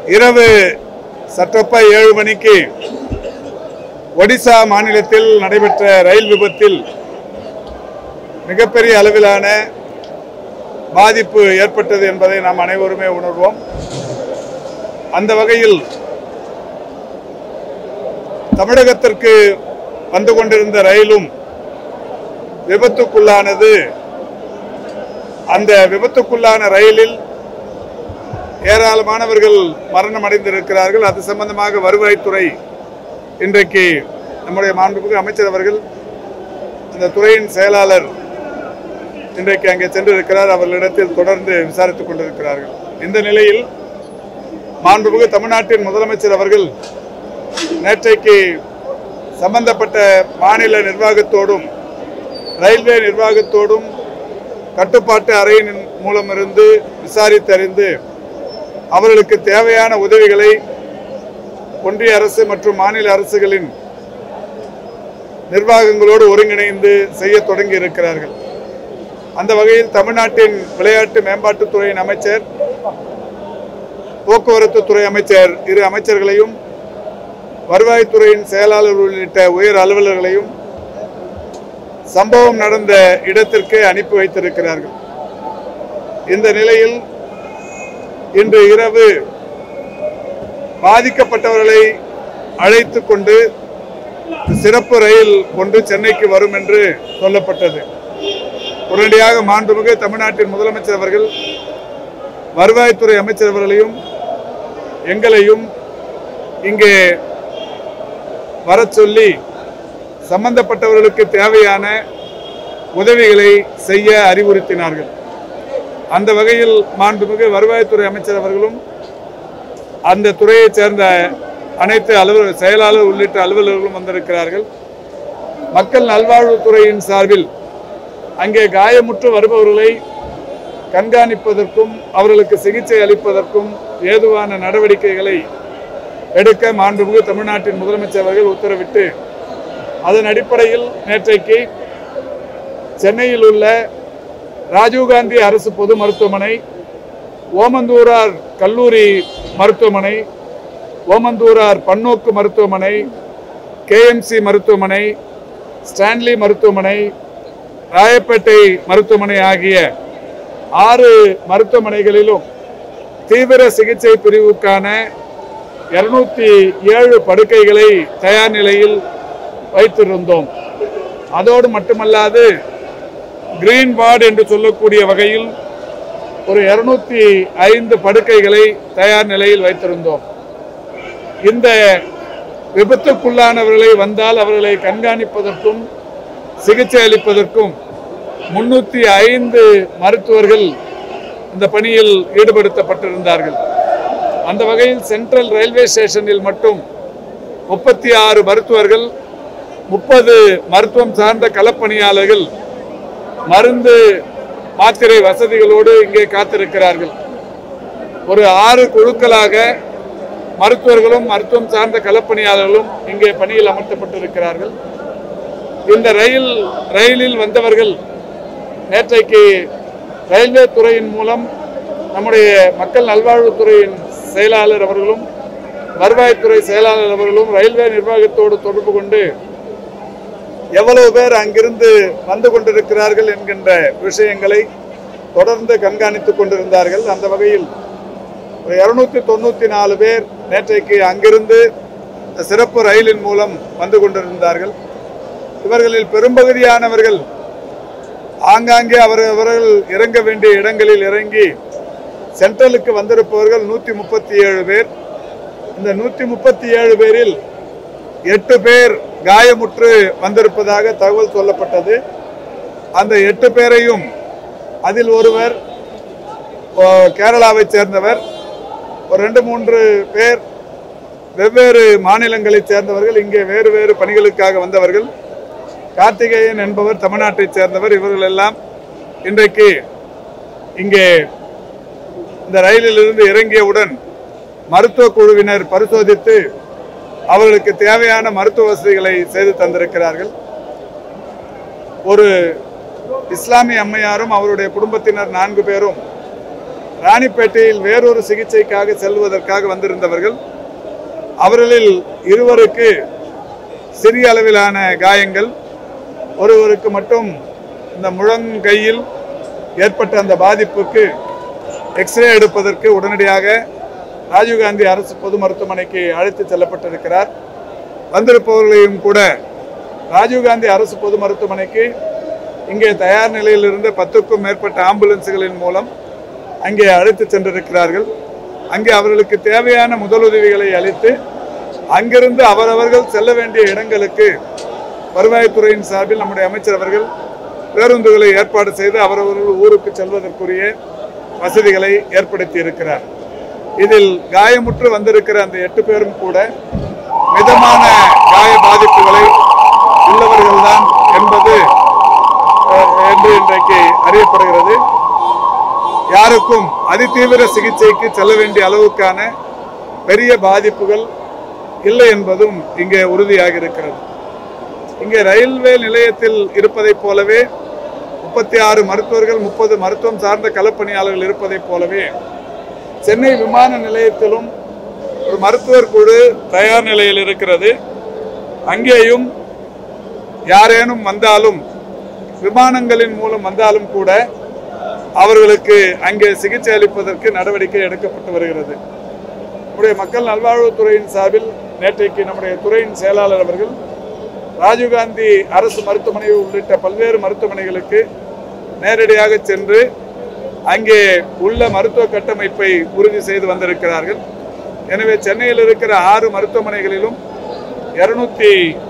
இரவு சற்றப்ப ஏழு மணிக்கு ஒடிசா மாநிலத்தில் நடைபெற்ற ரயில் விபத்தில் மிகப்பெரிய அளவிலான பாதிப்பு ஏற்பட்டது என்பதை நாம் அனைவருமே உணர்வோம் அந்த வகையில் தமிழகத்திற்கு வந்து கொண்டிருந்த ரயிலும் விபத்துக்குள்ளானது அந்த விபத்துக்குள்ளான ரயிலில் ஏராளமானவர்கள் மரணம் அடைந்திருக்கிறார்கள் அது சம்பந்தமாக வருவாய்த்துறை இன்றைக்கு நம்முடைய மாண்புமிகு அமைச்சர் அவர்கள் அந்த துறையின் செயலாளர் இன்றைக்கு அங்கே சென்றிருக்கிறார் அவர்களிடத்தில் தொடர்ந்து விசாரித்துக் கொண்டிருக்கிறார்கள் இந்த நிலையில் மாண்புமிகு தமிழ்நாட்டின் முதலமைச்சர் அவர்கள் நேற்றைக்கு சம்பந்தப்பட்ட மாநில நிர்வாகத்தோடும் ரயில்வே நிர்வாகத்தோடும் கட்டுப்பாட்டு அறையின் மூலமிருந்து விசாரித்தறிந்து அவர்களுக்கு தேவையான உதவிகளை ஒன்றிய அரசு மற்றும் மாநில அரசுகளின் நிர்வாகங்களோடு ஒருங்கிணைந்து செய்ய தொடங்கி இருக்கிறார்கள் அந்த வகையில் தமிழ்நாட்டின் விளையாட்டு மேம்பாட்டுத்துறையின் அமைச்சர் போக்குவரத்து துறை அமைச்சர் இரு அமைச்சர்களையும் வருவாய்த்துறையின் செயலாளர் உள்ளிட்ட உயர் அலுவலர்களையும் சம்பவம் நடந்த இடத்திற்கு அனுப்பி வைத்திருக்கிறார்கள் இந்த நிலையில் இன்று இரவு பாதிக்கப்பட்டவர்களை அழைத்து கொண்டு சிறப்பு ரயில் கொண்டு சென்னைக்கு வரும் என்று சொல்லப்பட்டது உடனடியாக மாண்புமிகு தமிழ்நாட்டின் முதலமைச்சர் அவர்கள் வருவாய்த்துறை அமைச்சர் அவர்களையும் எங்களையும் இங்கே வரச் சொல்லி சம்பந்தப்பட்டவர்களுக்கு தேவையான உதவிகளை செய்ய அறிவுறுத்தினார்கள் அந்த வகையில் மாண்புமிகு வருவாய்த்துறை அமைச்சர் அவர்களும் அந்த துறையைச் சேர்ந்த அனைத்து அலுவலர் செயலாளர் உள்ளிட்ட அலுவலர்களும் வந்திருக்கிறார்கள் மக்கள் நல்வாழ்வுத்துறையின் சார்பில் அங்கே காயமுற்று வருபவர்களை கண்காணிப்பதற்கும் அவர்களுக்கு சிகிச்சை அளிப்பதற்கும் ஏதுவான நடவடிக்கைகளை எடுக்க மாண்புமிகு தமிழ்நாட்டின் முதலமைச்சர் அவர்கள் உத்தரவிட்டு அதன் அடிப்படையில் நேற்றைக்கு சென்னையில் உள்ள ராஜீவ்காந்தி அரசு பொது மருத்துவமனை ஓமந்தூரார் கல்லூரி மருத்துவமனை ஓமந்தூரார் பன்னோக்கு மருத்துவமனை கேஎம்சி மருத்துவமனை ஸ்டான்லி மருத்துவமனை ராயப்பேட்டை மருத்துவமனை ஆகிய ஆறு மருத்துவமனைகளிலும் தீவிர சிகிச்சை பிரிவுக்கான இருநூத்தி ஏழு படுக்கைகளை தயார் நிலையில் வைத்திருந்தோம் அதோடு மட்டுமல்லாது கிரீன் வார்டு என்று சொல்லக்கூடிய வகையில் ஒரு இருநூத்தி ஐந்து படுக்கைகளை தயார் நிலையில் வைத்திருந்தோம் இந்த விபத்துக்குள்ளானவர்களை வந்தால் அவர்களை கண்காணிப்பதற்கும் சிகிச்சை அளிப்பதற்கும் முன்னூத்தி ஐந்து மருத்துவர்கள் இந்த பணியில் ஈடுபடுத்தப்பட்டிருந்தார்கள் அந்த வகையில் சென்ட்ரல் ரயில்வே ஸ்டேஷனில் மட்டும் முப்பத்தி ஆறு மருத்துவர்கள் முப்பது மருத்துவம் சார்ந்த களப்பணியாளர்கள் மருந்து மாத்திரை வசதிகளோடு இங்கே காத்திருக்கிறார்கள் ஒரு ஆறு குழுக்களாக மருத்துவர்களும் மருத்துவம் சார்ந்த களப்பணியாளர்களும் இங்கே பணியில் அமர்த்தப்பட்டிருக்கிறார்கள் இந்த ரயில் ரயிலில் வந்தவர்கள் நேற்றைக்கு ரயில்வே துறையின் மூலம் நம்முடைய மக்கள் நல்வாழ்வுத்துறையின் செயலாளர் அவர்களும் வருவாய்த்துறை செயலாளர் அவர்களும் ரயில்வே நிர்வாகத்தோடு தொடர்பு கொண்டு எவ்வளவு பேர் அங்கிருந்து வந்து கொண்டிருக்கிறார்கள் என்கின்ற விஷயங்களை தொடர்ந்து கண்காணித்துக் கொண்டிருந்தார்கள் அந்த வகையில் ஒரு இருநூத்தி தொண்ணூத்தி நாலு பேர் நேற்றைக்கு அங்கிருந்து இந்த சிறப்பு ரயிலின் மூலம் வந்து கொண்டிருந்தார்கள் இவர்களில் பெரும்பகுதியானவர்கள் ஆங்காங்கே அவர் அவர்கள் இறங்க வேண்டிய இடங்களில் இறங்கி சென்ட்ரலுக்கு வந்திருப்பவர்கள் நூற்றி முப்பத்தி ஏழு பேர் இந்த நூற்றி முப்பத்தி ஏழு பேரில் எட்டு பேர் காயமுற்று வந்திருப்பதாக தகவல் சொல்லப்பட்டது அந்த எட்டு பேரையும் அதில் ஒருவர் ஓ, கேரளாவைச் சேர்ந்தவர் ஒரு ரெண்டு மூன்று பேர் வெவ்வேறு மாநிலங்களைச் சேர்ந்தவர்கள் இங்கே வேறு வேறு பணிகளுக்காக வந்தவர்கள் கார்த்திகேயன் என்பவர் தமிழ்நாட்டைச் சேர்ந்தவர் இவர்கள் எல்லாம் இன்றைக்கு இங்கே இந்த ரயிலில் இருந்து இறங்கியவுடன் மருத்துவ குழுவினர் பரிசோதித்து அவர்களுக்கு தேவையான மருத்துவ வசதிகளை செய்து தந்திருக்கிறார்கள் ஒரு இஸ்லாமிய அம்மையாரும் அவருடைய குடும்பத்தினர் நான்கு பேரும் ராணிப்பேட்டையில் வேறொரு சிகிச்சைக்காக செல்வதற்காக வந்திருந்தவர்கள் அவர்களில் இருவருக்கு சிறிய அளவிலான காயங்கள் ஒருவருக்கு மட்டும் இந்த முழங்கையில் ஏற்பட்ட அந்த பாதிப்புக்கு எக்ஸ்ரே எடுப்பதற்கு உடனடியாக ராஜீவ்காந்தி அரசு பொது மருத்துவமனைக்கு அழைத்து செல்லப்பட்டிருக்கிறார் வந்திருப்பவர்களையும் கூட ராஜீவ்காந்தி அரசு பொது மருத்துவமனைக்கு இங்கே தயார் நிலையில் இருந்த பத்துக்கும் மேற்பட்ட ஆம்புலன்ஸுகளின் மூலம் அங்கே அழைத்து சென்றிருக்கிறார்கள் அங்கே அவர்களுக்கு தேவையான முதலுதவிகளை அளித்து அங்கிருந்து அவரவர்கள் செல்ல வேண்டிய இடங்களுக்கு வருவாய்த்துறையின் சார்பில் நம்முடைய அமைச்சர் அவர்கள் பேருந்துகளை ஏற்பாடு செய்து அவரவர்கள் ஊருக்கு செல்வதற்குரிய வசதிகளை ஏற்படுத்தி இருக்கிறார் இதில் காயமுற்று வந்திருக்கிற அந்த எட்டு பேரும் கூட மிதமான காய பாதிப்புகளை உள்ளவர்கள்தான் என்பது அஹ், என்று இன்றைக்கு அறியப்படுகிறது யாருக்கும் அதிதீவிர சிகிச்சைக்கு செல்ல வேண்டிய அளவுக்கான பெரிய பாதிப்புகள் இல்லை என்பதும் இங்கே உறுதியாக இருக்கிறது இங்கே ரயில்வே நிலையத்தில் இருப்பதைப் போலவே முப்பத்தி ஆறு மருத்துவர்கள் முப்பது மருத்துவம் சார்ந்த களப்பணியாளர்கள் இருப்பதைப் போலவே சென்னை விமான நிலையத்திலும் ஒரு மருத்துவர் குழு தயார் நிலையில் இருக்கிறது அங்கேயும் யாரேனும் வந்தாலும் விமானங்களின் மூலம் வந்தாலும் கூட அவர்களுக்கு அங்கே சிகிச்சை அளிப்பதற்கு நடவடிக்கை எடுக்கப்பட்டு வருகிறது நம்முடைய மக்கள் நல்வாழ்வுத்துறையின் சார்பில் நேற்றைக்கு நம்முடைய துறையின் செயலாளர் அவர்கள் ராஜீவ்காந்தி அரசு மருத்துவமனை உள்ளிட்ட பல்வேறு மருத்துவமனைகளுக்கு நேரடியாக சென்று அங்கே உள்ள மருத்துவ கட்டமைப்பை உறுதி செய்து வந்திருக்கிறார்கள் எனவே சென்னையில் இருக்கிற ஆறு மருத்துவமனைகளிலும் இருநூத்தி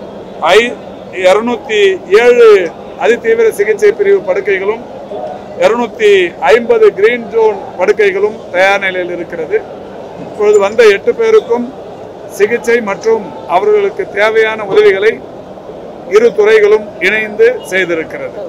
ஐ இருநூத்தி ஏழு அதிதீவிர சிகிச்சை பிரிவு படுக்கைகளும் இருநூத்தி ஐம்பது கிரீன் ஜோன் படுக்கைகளும் தயார் நிலையில் இருக்கிறது இப்பொழுது வந்த எட்டு பேருக்கும் சிகிச்சை மற்றும் அவர்களுக்கு தேவையான உதவிகளை இரு துறைகளும் இணைந்து செய்திருக்கிறது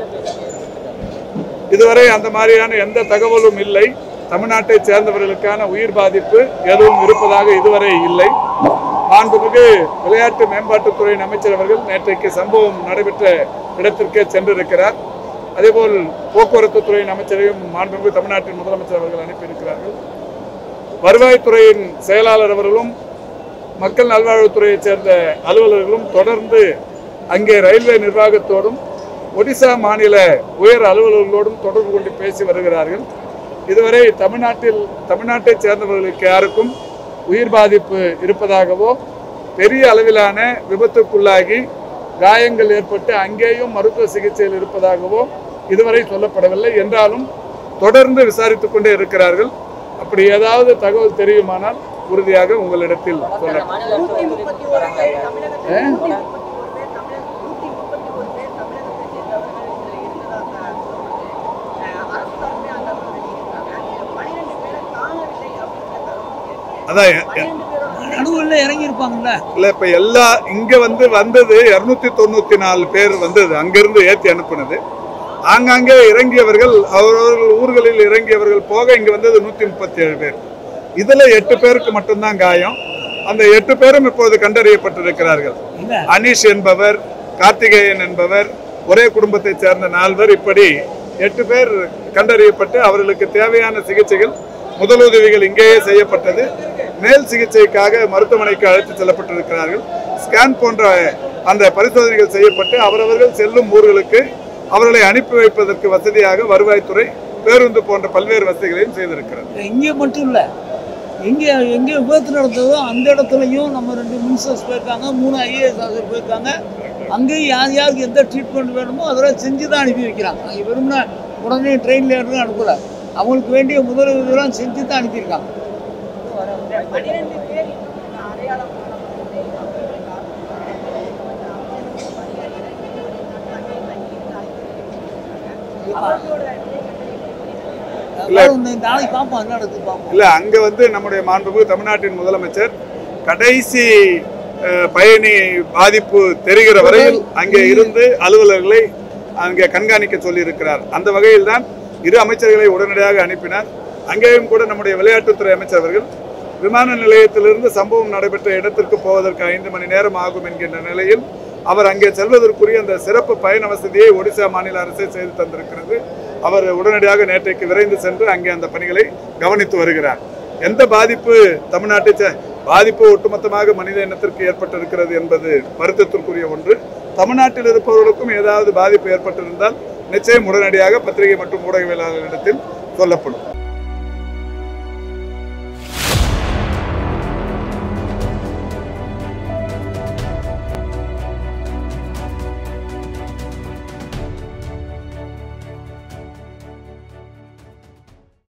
இதுவரை அந்த மாதிரியான எந்த தகவலும் இல்லை தமிழ்நாட்டை சேர்ந்தவர்களுக்கான உயிர் பாதிப்பு எதுவும் இருப்பதாக இதுவரை இல்லை மாண்புமிகு விளையாட்டு மேம்பாட்டுத்துறையின் அமைச்சர் அவர்கள் நேற்றைக்கு சம்பவம் நடைபெற்ற இடத்திற்கே சென்றிருக்கிறார் அதேபோல் போக்குவரத்து துறையின் அமைச்சரையும் மாண்புமிகு தமிழ்நாட்டின் முதலமைச்சர் அவர்கள் அனுப்பியிருக்கிறார்கள் வருவாய்த்துறையின் செயலாளர் அவர்களும் மக்கள் நல்வாழ்வுத்துறையைச் சேர்ந்த அலுவலர்களும் தொடர்ந்து அங்கே ரயில்வே நிர்வாகத்தோடும் ஒடிசா மாநில உயர் அலுவலர்களோடும் தொடர்பு கொண்டு பேசி வருகிறார்கள் இதுவரை தமிழ்நாட்டில் தமிழ்நாட்டைச் சேர்ந்தவர்களுக்கு யாருக்கும் உயிர் பாதிப்பு இருப்பதாகவோ பெரிய அளவிலான விபத்துக்குள்ளாகி காயங்கள் ஏற்பட்டு அங்கேயும் மருத்துவ சிகிச்சையில் இருப்பதாகவோ இதுவரை சொல்லப்படவில்லை என்றாலும் தொடர்ந்து விசாரித்துக் கொண்டே இருக்கிறார்கள் அப்படி ஏதாவது தகவல் தெரியுமானால் உறுதியாக உங்களிடத்தில் சொல்ல மாநில அரசு நூத்தி வந்து முப்பத்தி திருப்பி ஒரு தராங்க பேர் தமிழகத்தில் ஆ? நூத்தி முப்பத்தி ஒரு பேர் தமிழக நூத்தி முப்பத்தி ஒரு பேர் தமிழகத்தை சேர்ந்தவர்கள் இதுல இருந்ததாக சொல்லுது அரசு தரப்பே அந்த வெளியிட்டாங்க இதுல பனிரெண்டு பேரை காணவில்லை அப்படிங்கிற தகவல் இருக்கு அதான் எ- எ- பனிரெண்டு பேரோட நடுவில் இறங்கி இருப்பாங்கல்ல இல்ல இப்ப எல்லா இங்க வந்து வந்தது இருநூத்தி தொண்ணூத்தி நாலு பேர் வந்தது அங்கிருந்து ஏத்தி அனுப்புனது ஆங்காங்கே இறங்கியவர்கள் அவரவர்கள் ஊர்களில் இறங்கியவர்கள் போக இங்க வந்தது நூத்தி முப்பத்தி ஏழு பேர் இதுல எட்டு பேருக்கு மட்டும்தான் காயம் அந்த எட்டு பேரும் இப்பொழுது கண்டறியப்பட்டிருக்கிறார்கள் இல்ல அனீஷ் என்பவர் கார்த்திகேயன் என்பவர் ஒரே குடும்பத்தைச் சேர்ந்த நால்வர் இப்படி எட்டு பேர் கண்டறியப்பட்டு அவர்களுக்கு தேவையான சிகிச்சைகள் முதலுதவிகள் இங்கேயே செய்யப்பட்டது மேல் சிகிச்சைக்காக மருத்துவமனைக்கு அழைத்து செல்லப்பட்டிருக்கிறார்கள் ஸ்கேன் போன்ற அந்த பரிசோதனைகள் செய்யப்பட்டு அவரவர்கள் செல்லும் ஊர்களுக்கு அவர்களை அனுப்பி வைப்பதற்கு வசதியாக வருவாய்த்துறை பேருந்து போன்ற பல்வேறு வசதிகளையும் செய்திருக்கிறது இங்கே மட்டும் இல்லை எங்கே எங்கே விபத்து நடந்ததோ அந்த இடத்துலையும் நம்ம ரெண்டு மினிஸ்டர்ஸ் போயிருக்காங்க மூணு ஐஏஎஸ் ஆஃபீஸர் போயிருக்காங்க அங்கேயும் யார் யாருக்கு எந்த ட்ரீட்மெண்ட் வேணுமோ அதெல்லாம் செஞ்சு தான் அனுப்பி வைக்கிறாங்க அங்கே வெறும்னா உடனே ட்ரெயினில் இருந்து அனுப்பல அவங்களுக்கு வேண்டிய முதலுதவிலாம் செஞ்சு தான் அனுப்பியிருக்காங்க இந்த பனிரெண்டு பேர் இன்னும் அடையாளம் காணப்படவில்லை அப்படிங்கிற காரணத்தினால அவர்களோட நிலை அதாவது இந்த நாளைக்கு பார்ப்போம் என்ன நடக்குது பார்ப்போம் இல்ல அங்க வந்து நம்முடைய மாண்புமிகு தமிழ்நாட்டின் முதலமைச்சர் கடைசி அஹ், பயணி பாதிப்பு தெரிகிற வரையில் அங்கே இருந்து அலுவலர்களை அங்கே கண்காணிக்க சொல்லி இருக்கிறார் அந்த வகையில் தான் இரு அமைச்சர்களை உடனடியாக அனுப்பினார் அங்கேயும் கூட நம்முடைய விளையாட்டுத்துறை அமைச்சர் அவர்கள் விமான நிலையத்திலிருந்து சம்பவம் நடைபெற்ற இடத்திற்கு போவதற்கு ஐந்து மணி நேரம் ஆகும் என்கின்ற நிலையில் அவர் அங்கே செல்வதற்குரிய அந்த சிறப்பு பயண வசதியை ஒடிசா மாநில அரசே செய்து தந்திருக்கிறது அவர் உடனடியாக நேற்றைக்கு விரைந்து சென்று அங்கே அந்த பணிகளை கவனித்து வருகிறார் எந்த பாதிப்பு தமிழ்நாட்டை சே- பாதிப்பு ஒட்டுமொத்தமாக மனித இனத்திற்கு ஏற்பட்டிருக்கிறது என்பது வருத்தத்திற்குரிய ஒன்று தமிழ்நாட்டில் இருப்பவர்களுக்கும் ஏதாவது பாதிப்பு ஏற்பட்டிருந்தால் நிச்சயம் உடனடியாக பத்திரிகை மற்றும் ஊடகவியலாளர்களிடத்தில் சொல்லப்படும்